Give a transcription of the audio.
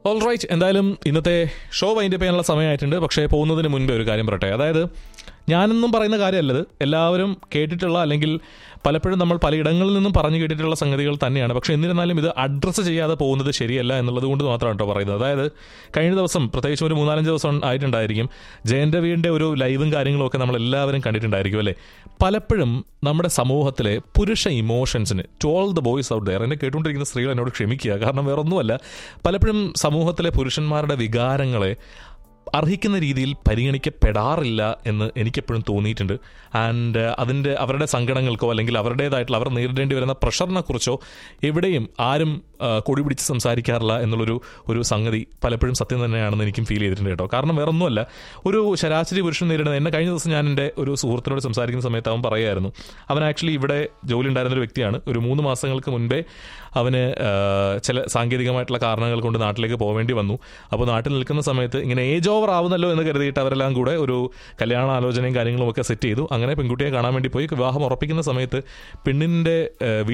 all right എന്തായാലും ഇന്നത്തെ show wind up ചെയ്യാനുള്ള സമയമായിട്ടുണ്ട് പക്ഷേ പോകുന്നതിന് മുൻപേ ഒരു കാര്യം പറയട്ടെ അതായത് ഞാനെന്നും പറയുന്ന കാര്യമല്ലത് എല്ലാവരും കേട്ടിട്ടുള്ള അല്ലെങ്കിൽ പലപ്പോഴും നമ്മൾ പലയിടങ്ങളിൽ നിന്നും പറഞ്ഞു കേട്ടിട്ടുള്ള സംഗതികൾ തന്നെയാണ് പക്ഷേ എന്നിരുന്നാലും ഇത് അഡ്രസ്സ് ചെയ്യാതെ പോകുന്നത് ശരിയല്ല എന്നുള്ളത് കൊണ്ട് മാത്രമാണ് കേട്ടോ പറയുന്നത് അതായത് കഴിഞ്ഞ ദിവസം പ്രത്യേകിച്ച് ഒരു മൂന്നാലഞ്ച് ദിവസം ആയിട്ടുണ്ടായിരിക്കും ജയന്റെ വീടിന്റെ ഒരു ലൈവും കാര്യങ്ങളും ഒക്കെ നമ്മൾ എല്ലാവരും കണ്ടിട്ടുണ്ടായിരിക്കും അല്ലേ പലപ്പോഴും നമ്മുടെ സമൂഹത്തിലെ പുരുഷ ഇമോഷൻസിന് to all the boys out there എന്നെ കേട്ടുകൊണ്ടിരിക്കുന്ന സ്ത്രീകൾ എന്നോട് ക്ഷമിക്കുക കാരണം വേറൊന്നുമല്ല പലപ്പോഴും സമൂഹത്തിലെ പുരുഷന്മാരുടെ വികാരങ്ങളെ അർഹിക്കുന്ന രീതിയിൽ പരിഗണിക്കപ്പെടാറില്ല എന്ന് എനിക്കെപ്പോഴും തോന്നിയിട്ടുണ്ട് ആൻഡ് അതിൻ്റെ അവരുടെ സങ്കടങ്ങൾക്കോ അല്ലെങ്കിൽ അവരുടേതായിട്ടുള്ള അവർ നേരിടേണ്ടി വരുന്ന പ്രഷറിനെ കുറിച്ചോ എവിടെയും ആരും ആ, കൊടി പിടിച്ച് സംസാരിക്കാറില്ല എന്നുള്ളൊരു ഒരു സംഗതി പലപ്പോഴും സത്യം തന്നെയാണെന്ന് എനിക്കും ഫീൽ ചെയ്തിട്ടുണ്ട് കേട്ടോ കാരണം വേറൊന്നുമല്ല ഒരു ശരാശരി പുരുഷൻ നേരിടുന്ന എന്നെ കഴിഞ്ഞ ദിവസം ഞാൻ എൻ്റെ ഒരു സുഹൃത്തിനോട് സംസാരിക്കുന്ന സമയത്ത് അവൻ പറയായിരുന്നു അവൻ ആക്ച്വലി ഇവിടെ ജോലി ഉണ്ടായിരുന്ന ഒരു വ്യക്തിയാണ് ഒരു മൂന്ന് മാസങ്ങൾക്ക് മുൻപേ അവന് ആ, ചില സാങ്കേതികമായിട്ടുള്ള കാരണങ്ങൾ കൊണ്ട് നാട്ടിലേക്ക് പോവേണ്ടി വന്നു അപ്പോൾ നാട്ടിൽ നിൽക്കുന്ന സമയത്ത് ഇങ്ങനെ ഏജ് ഓവർ ആവുന്നല്ലോ എന്ന് കരുതിയിട്ട് അവരെല്ലാം കൂടെ ഒരു കല്യാണ ആലോചനയും കാര്യങ്ങളും ഒക്കെ സെറ്റ് ചെയ്തു അങ്ങനെ പെൺകുട്ടിയെ കാണാൻ വേണ്ടി പോയി വിവാഹം ഉറപ്പിക്കുന്ന സമയത്ത് പെണ്ണിൻ്റെ